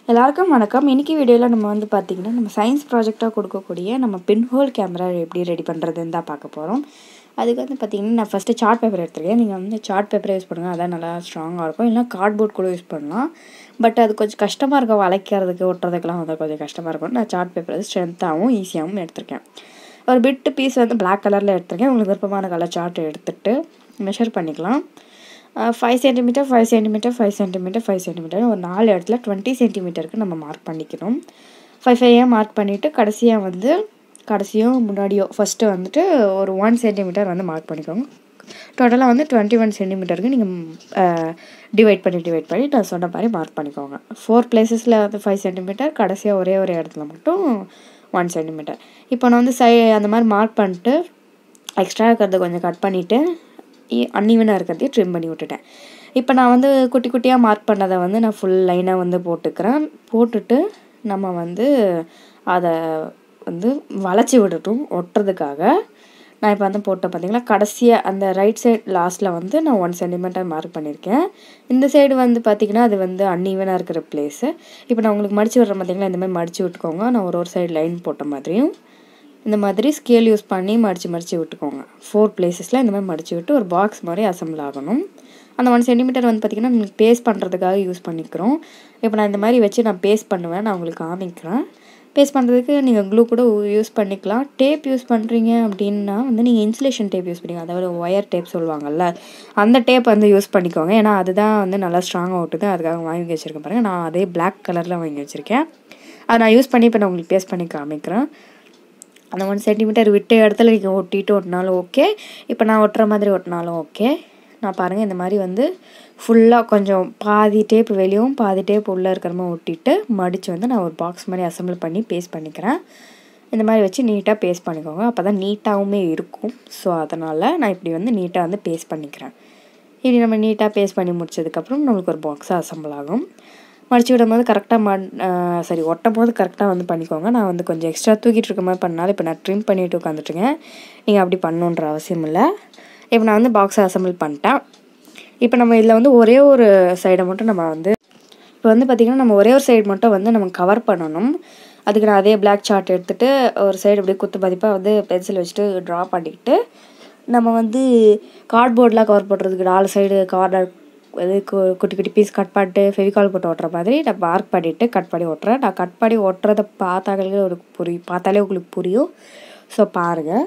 எல்லாருக்கும் வணக்கம் இன்னைக்கு வீடியோவில் நம்ம வந்து பார்த்திங்கன்னா நம்ம சயின்ஸ் ப்ராஜெக்டாக கொடுக்கக்கூடிய நம்ம பின்ஹோல் கேமரா எப்படி ரெடி பண்ணுறதுன்னு தான் பார்க்க போகிறோம் அதுக்கு வந்து பார்த்திங்கன்னா நான் ஃபஸ்ட்டு சார்ட் பேப்பர் எடுத்துருக்கேன் நீங்கள் வந்து சார்ட் பேப்பரை யூஸ் பண்ணுங்கள் அதான் நல்லா ஸ்ட்ராங்காக இருக்கும் இல்லைனா கார்ட்போர்ட் கூட யூஸ் பண்ணலாம் பட் அது கொஞ்சம் கஷ்டமாக இருக்கும் வளைக்கிறதுக்கு ஒட்டுறதுக்கெலாம் வந்து கொஞ்சம் கஷ்டமாக இருக்கும் நான் சார்ட் பேப்பர் வந்து ஸ்ட்ரென்த்தாகவும் ஈஸியாகவும் எடுத்திருக்கேன் ஒரு பிட்டு பீஸ் வந்து பிளாக் கலரில் எடுத்திருக்கேன் உங்களுக்கு விருப்பமான கலர் சார்ட் எடுத்துகிட்டு மெஷர் பண்ணிக்கலாம் five centimetre five centimetre five centimetre five centimetre ஒரு நாலு இடத்துல டுவெண்ட்டி சென்டிமீட்டருக்கு நம்ம மார்க் பண்ணிக்கணும் ஃபைவ் ஃபைவாக மார்க் பண்ணிவிட்டு கடைசியாக வந்து கடைசியோ முன்னாடியோ ஃபஸ்ட்டு வந்துட்டு ஒரு ஒன் சென்டிமீட்டர் வந்து மார்க் பண்ணிக்கோங்க டோட்டலாக வந்து டுவெண்ட்டி ஒன் சென்டிமீட்டருக்கு நீங்கள் டிவைட் பண்ணி டிவைட் பண்ணி நான் சொன்ன மாதிரி மார்க் பண்ணிக்கோங்க ஃபோர் பிளேசஸில் வந்து ஃபைவ் சென்டிமீட்டர் கடைசியாக ஒரே ஒரு இடத்துல மட்டும் ஒன் சென்டிமீட்டர் இப்போ நான் வந்து சை அந்த மாதிரி மார்க் பண்ணிட்டு எக்ஸ்ட்ரா இருக்கிறத கொஞ்சம் கட் பண்ணிவிட்டு அன்இவனாக இருக்கிறதையும் ட்ரிம் பண்ணி விட்டுட்டேன் இப்போ நான் வந்து குட்டி குட்டியாக மார்க் பண்ணதை வந்து நான் ஃபுல் லைனாக வந்து போட்டுக்கிறேன் போட்டுட்டு நம்ம வந்து அதை வந்து வளைச்சி விடட்டும் ஒட்டுறதுக்காக நான் இப்போ வந்து போட்டேன் பார்த்தீங்களா கடைசியாக அந்த ரைட் சைட் லாஸ்ட்டில் வந்து நான் ஒன் சென்டிமீட்டர் மார்க் பண்ணியிருக்கேன் இந்த சைடு வந்து பார்த்திங்கன்னா அது வந்து அன்இவனாக இருக்கிற பிளேஸு இப்போ நான் உங்களுக்கு மடித்து விட்றேன் பார்த்தீங்களா இந்த மாதிரி மடித்து விட்டுக்கோங்க நான் ஒரு ஒரு சைடு லைன் போட்ட மாதிரியும் இந்த மாதிரி ஸ்கேல் யூஸ் பண்ணி மடித்து மடித்து விட்டுக்கோங்க ஃபோர் பிளேசஸில் இந்த மாதிரி மடித்து விட்டு ஒரு பாக்ஸ் மாதிரி அசம்பிள் ஆகணும் அந்த ஒன் சென்டிமீட்டர் வந்து பார்த்திங்கன்னா நம்ம பேஸ்ட் பண்ணுறதுக்காக யூஸ் பண்ணிக்கிறோம் இப்போ நான் இந்த மாதிரி வச்சு நான் பேஸ்ட் பண்ணுவேன் நான் உங்களுக்கு காமிக்கிறேன் பேஸ்ட் பண்ணுறதுக்கு நீங்கள் க்ளூ கூட யூஸ் பண்ணிக்கலாம் டேப் யூஸ் பண்ணுறீங்க அப்படின்னா வந்து நீங்கள் இன்சுலேஷன் டேப் யூஸ் பண்ணிங்க அதாவது ஒயர் டேப் சொல்லுவாங்கல்ல அந்த டேப் வந்து யூஸ் பண்ணிக்கோங்க ஏன்னா அதுதான் வந்து நல்லா ஸ்ட்ராங்காக ஓட்டுது அதுக்காக வாங்கி வச்சுருக்கேன் பாருங்கள் நான் அதே பிளாக் கலரில் வாங்கி வச்சுருக்கேன் அதை நான் யூஸ் பண்ணி இப்போ நான் உங்களுக்கு பேஸ்ட் பண்ணி காமிக்கிறேன் அந்த ஒன் சென்டிமீட்டர் விட்ட இடத்துல நீங்கள் ஒட்டிட்டு ஒட்டினாலும் ஓகே இப்போ நான் ஒட்டுற மாதிரி ஒட்டினாலும் ஓகே நான் பாருங்கள் இந்த மாதிரி வந்து ஃபுல்லாக கொஞ்சம் பாதி டேப் வெளியும் பாதி டேப் உள்ளே இருக்கிற மாதிரி ஒட்டிட்டு மடித்து வந்து நான் ஒரு பாக்ஸ் மாதிரி அசம்பிள் பண்ணி பேஸ்ட் பண்ணிக்கிறேன் இந்த மாதிரி வச்சு நீட்டாக பேஸ்ட் பண்ணிக்கோங்க அப்போ தான் நீட்டாகவுமே இருக்கும் ஸோ அதனால் நான் இப்படி வந்து நீட்டாக வந்து பேஸ்ட் பண்ணிக்கிறேன் இப்படி நம்ம நீட்டாக பேஸ்ட் பண்ணி முடிச்சதுக்கப்புறம் நம்மளுக்கு ஒரு பாக்ஸாக அசம்பிள் ஆகும் மடிச்சு விடும் போது கரெக்டாக மண் சரி ஒட்டும் போது கரெக்டாக வந்து பண்ணிக்கோங்க நான் வந்து கொஞ்சம் எக்ஸ்ட்ரா தூக்கிட்டு இருக்க மாதிரி பண்ணாலும் இப்போ நான் ட்ரிம் பண்ணிவிட்டு உட்காந்துட்ருக்கேன் நீங்கள் அப்படி பண்ணணுன்ற அவசியம் இல்லை இப்போ நான் வந்து பாக்ஸை அசம்பிள் பண்ணிட்டேன் இப்போ நம்ம இதில் வந்து ஒரே ஒரு சைடை மட்டும் நம்ம வந்து இப்போ வந்து பார்த்திங்கன்னா நம்ம ஒரே ஒரு சைடு மட்டும் வந்து நம்ம கவர் பண்ணணும் அதுக்கு நான் அதே பிளாக் சார்ட் எடுத்துகிட்டு ஒரு சைடு அப்படியே குத்து பதிப்பாக வந்து பென்சில் வச்சுட்டு ட்ரா பண்ணிக்கிட்டு நம்ம வந்து கார்ட்போர்டெலாம் கவர் பண்ணுறதுக்கு நாலு சைடு கார்னர் இது குட்டி குட்டி பீஸ் கட் பண்ணிட்டு ஃபெவிகால் போட்டு ஓட்டுற மாதிரி நான் மார்க் பண்ணிவிட்டு கட் பண்ணி ஓட்டுறேன் நான் கட் பண்ணி ஓட்டுறத பார்த்தாலே ஒரு புரியும் பார்த்தாலே உங்களுக்கு புரியும் ஸோ பாருங்கள்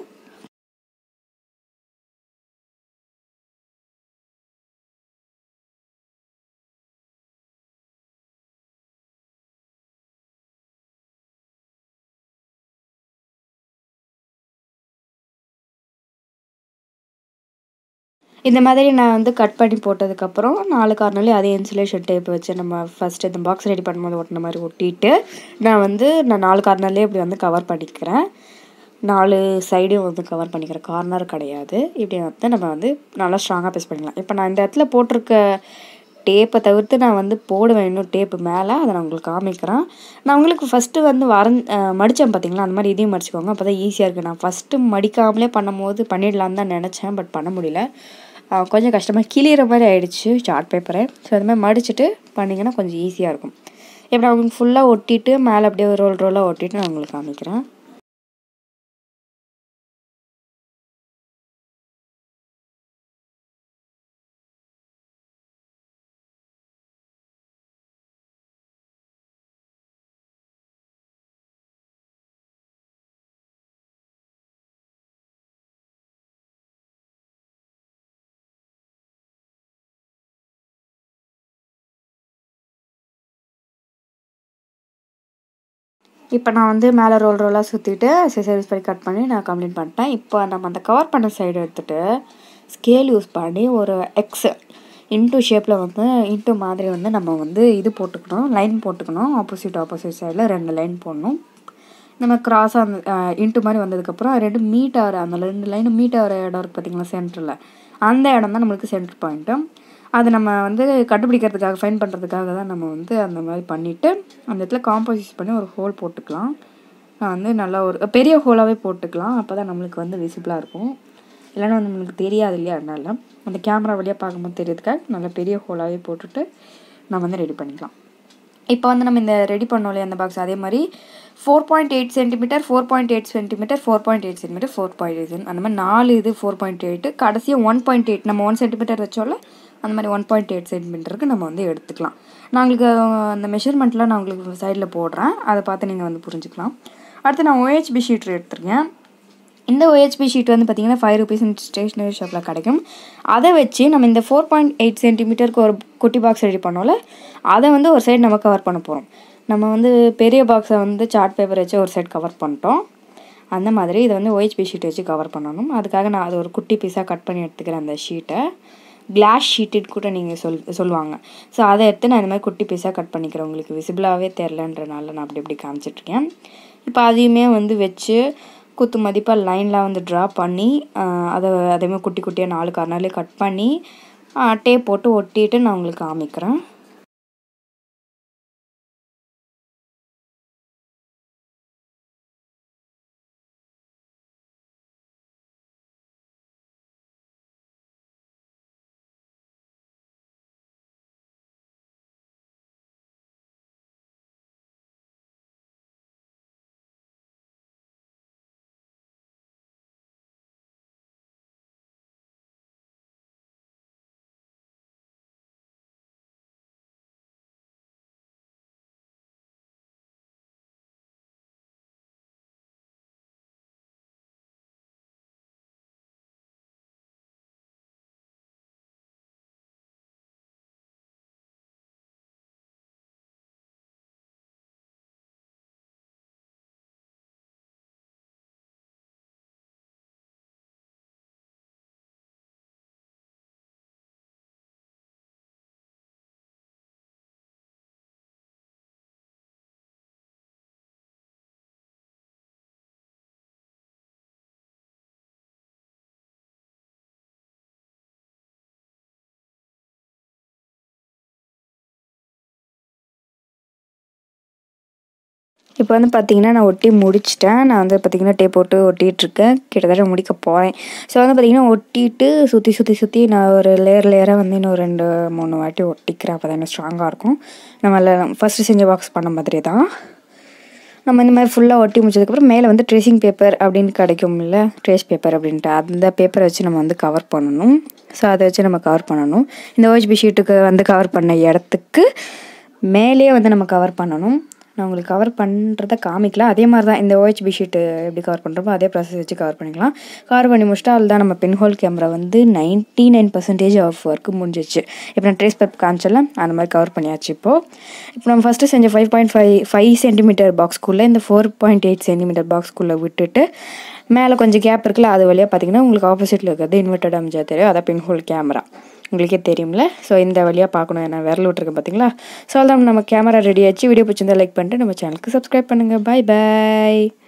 இந்த மாதிரி நான் வந்து கட் பண்ணி போட்டதுக்கப்புறம் நாலு கார்னர்லேயும் அதே இன்சுலேஷன் டேப் வச்சு நம்ம ஃபஸ்ட்டு இந்த பாக்ஸ் ரெடி பண்ணும்போது ஒட்டின மாதிரி ஒட்டிட்டு நான் வந்து நான் நாலு கார்னர்லேயே இப்படி வந்து கவர் பண்ணிக்கிறேன் நாலு சைடும் வந்து கவர் பண்ணிக்கிறேன் கார்னர் கிடையாது இப்படி வந்து நம்ம வந்து நல்லா ஸ்ட்ராங்காக பேஸ்ட் பண்ணிக்கலாம் இப்போ நான் இந்த இடத்துல போட்டிருக்க டேப்பை தவிர்த்து நான் வந்து போடுவேன் இன்னும் டேப்பு மேலே அதை நான் உங்களுக்கு காமிக்கிறேன் நான் உங்களுக்கு ஃபஸ்ட்டு வந்து வரைஞ் மடித்தேன் பார்த்தீங்களா அந்த மாதிரி இதையும் மடிச்சுக்கோங்க அப்போ தான் ஈஸியாக இருக்குது நான் ஃபஸ்ட்டு மடிக்காமலே பண்ணும்போது பண்ணிடலான்னு தான் நினச்சேன் பட் பண்ண முடியல கொஞ்சம் கஷ்டமாக கிளியிற மாதிரி ஆகிடுச்சு சார்ட் பேப்பரை ஸோ அது மாதிரி மடிச்சுட்டு பண்ணிங்கன்னா கொஞ்சம் ஈஸியாக இருக்கும் இப்போ நான் உங்களுக்கு ஃபுல்லாக ஒட்டிட்டு மேலே அப்படியே ரோல் ரோலாக ஒட்டிட்டு நான் உங்களுக்கு காமிக்கிறேன் இப்போ நான் வந்து மேலே ரோல் ரோலாக சுற்றிட்டு சர்வீஸ் பண்ணி கட் பண்ணி நான் கம்ப்ளீட் பண்ணிட்டேன் இப்போ நம்ம அந்த கவர் பண்ண சைடு எடுத்துகிட்டு ஸ்கேல் யூஸ் பண்ணி ஒரு எக்ஸ் இன்ட்டு ஷேப்பில் வந்து இன்ட்டு மாதிரி வந்து நம்ம வந்து இது போட்டுக்கணும் லைன் போட்டுக்கணும் ஆப்போசிட் ஆப்போசிட் சைடில் ரெண்டு லைன் போடணும் இந்த மாதிரி கிராஸாக அந்த இன்ட்டு மாதிரி வந்ததுக்கப்புறம் ரெண்டு மீட் ஆகிற அந்த ரெண்டு லைன் மீட் ஆகிற இடம் இருக்குது பார்த்திங்களா சென்டரில் அந்த இடம் தான் நம்மளுக்கு சென்டர் பாயிண்ட்டு அது நம்ம வந்து கண்டுபிடிக்கிறதுக்காக ஃபைன் பண்ணுறதுக்காக தான் நம்ம வந்து அந்த மாதிரி பண்ணிவிட்டு அந்த இடத்துல காம்போசிஸ் பண்ணி ஒரு ஹோல் போட்டுக்கலாம் நான் வந்து நல்லா ஒரு பெரிய ஹோலாகவே போட்டுக்கலாம் அப்போ தான் நம்மளுக்கு வந்து விசிபிளாக இருக்கும் இல்லைன்னா வந்து நம்மளுக்கு தெரியாது இல்லையா அதனால அந்த கேமரா வழியாக பார்க்கும்போது தெரியறதுக்காக நல்லா பெரிய ஹோலாகவே போட்டுட்டு நம்ம வந்து ரெடி பண்ணிக்கலாம் இப்போ வந்து நம்ம இந்த ரெடி பண்ணோம் இல்லையா அந்த பாக்ஸ் அதே மாதிரி four point eight centimetre four point eight centimetre four point eight centimetre four point eight அந்த மாதிரி நாலு இது ஃபோர் பாயிண்ட் எயிட்டு கடைசியாக ஒன் பாயிண்ட் எயிட் நம்ம ஒன் சென்டிமீட்டர் வச்சோம்ல அந்த மாதிரி ஒன் பாயிண்ட் எயிட் சென்டிமீட்டருக்கு நம்ம வந்து எடுத்துக்கலாம் நான் உங்களுக்கு அந்த மெஷர்மெண்ட்லாம் நான் உங்களுக்கு சைடில் போடுறேன் அதை பார்த்து நீங்கள் வந்து புரிஞ்சுக்கலாம் அடுத்து நான் OHB ஷீட் எடுத்திருக்கேன் இந்த OHB ஷீட் வந்து பார்த்தீங்கன்னா ஃபைவ் ருபீஸ் ஸ்டேஷ்னரி ஷாப்பில் கிடைக்கும் அதை வச்சு நம்ம இந்த ஃபோர் பாயிண்ட் எயிட் சென்டிமீட்டருக்கு ஒரு குட்டி பாக்ஸ் ரெடி பண்ணோம்ல அதை வந்து ஒரு சைடு நம்ம கவர் பண்ண போகிறோம் நம்ம வந்து பெரிய பாக்ஸை வந்து சார்ட் பேப்பர் வச்சு ஒரு சைடு கவர் பண்ணிட்டோம் அந்த மாதிரி இதை வந்து OHB ஷீட் வச்சு கவர் பண்ணணும் அதுக்காக நான் அது ஒரு குட்டி பீஸாக கட் பண்ணி எடுத்துக்கிறேன் அந்த ஷீட்டை கிளாஸ் ஷீட்டுன்னு கூட நீங்கள் சொல் சொல்லுவாங்க ஸோ அதை எடுத்து நான் இந்த மாதிரி குட்டி பீஸாக கட் பண்ணிக்கிறேன் உங்களுக்கு விசிபிளாகவே தெரிலன்றனால நான் அப்படி இப்படி காமிச்சிட்ருக்கேன் இப்போ அதையுமே வந்து வச்சு குத்து மதிப்பாக லைன்லாம் வந்து ட்ரா பண்ணி ஆஹ், அதை அதேமாதிரி குட்டி குட்டியாக நாலு கார்னர்லேயே கட் பண்ணி டேப் போட்டு ஒட்டிட்டு நான் உங்களுக்கு காமிக்கிறேன் இப்போ வந்து பார்த்தீங்கன்னா நான் ஒட்டி முடிச்சிட்டேன் நான் வந்து பார்த்தீங்கன்னா டேப் போட்டு ஒட்டிகிட்ருக்கேன் கிட்டத்தட்ட முடிக்க போகிறேன் ஸோ வந்து பார்த்தீங்கன்னா ஒட்டிட்டு சுற்றி சுற்றி சுற்றி நான் ஒரு லேயர் லேயராக வந்து இன்னும் ரெண்டு மூணு வாட்டி ஒட்டிக்கிறேன் அப்போ தான் இன்னும் ஸ்ட்ராங்காக இருக்கும் நம்ம ஃபஸ்ட்டு செஞ்ச பாக்ஸ் பண்ண மாதிரி தான் நம்ம இந்த மாதிரி ஃபுல்லாக ஒட்டி முடிச்சதுக்கப்புறம் மேலே வந்து ட்ரேசிங் பேப்பர் அப்படின்னு கிடைக்கும்ல ட்ரேஸ் பேப்பர் அப்படின்ட்டு அந்த பேப்பரை வச்சு நம்ம வந்து கவர் பண்ணணும் ஸோ அதை வச்சு நம்ம கவர் பண்ணணும் இந்த ஓஹெச்பி ஷீட்டுக்கு வந்து கவர் பண்ண இடத்துக்கு மேலேயே வந்து நம்ம கவர் பண்ணணும் நான் உங்களுக்கு கவர் பண்ணுறத காமிக்கல அதே மாதிரி தான் இந்த ஓஹெச்பி ஷீட்டு எப்படி கவர் பண்ணுறோமோ அதே ப்ராசஸ் வச்சு கவர் பண்ணிக்கலாம் கவர் பண்ணி முடிச்சிட்டா அதில் தான் நம்ம பென்ஹோல் கேமரா வந்து ninety nine percentage of work முடிஞ்சிச்சு இப்போ நான் ட்ரேஸ் பேப்பர் காமிச்சல அந்த மாதிரி கவர் பண்ணியாச்சு இப்போது இப்போ நம்ம ஃபஸ்ட்டு செஞ்ச five point five five centimetre பாக்ஸ்க்குள்ளே இந்த ஃபோர் பாயிண்ட் எயிட் சென்டிமீட்டர் பாக்ஸ்க்குள்ளே விட்டுட்டு மேலே கொஞ்சம் கேப் இருக்குல்ல அது வழியாக பார்த்தீங்கன்னா உங்களுக்கு ஆப்போசிட்டில் இருக்கிறது இன்வெர்டட் அமிச்சா தெரியும் அதான் பின்ஹோல் கேமரா உங்களுக்கே தெரியும்ல ஸோ இந்த வழியாக பார்க்கணும் நான் விரல் விட்ருக்கேன் பார்த்தீங்களா ஸோ அதான் நம்ம கேமரா ரெடி ஆச்சு வீடியோ பிடிச்சிருந்தா லைக் பண்ணிட்டு நம்ம சேனலுக்கு சப்ஸ்கிரைப் பண்ணுங்கள் பாய் பாய்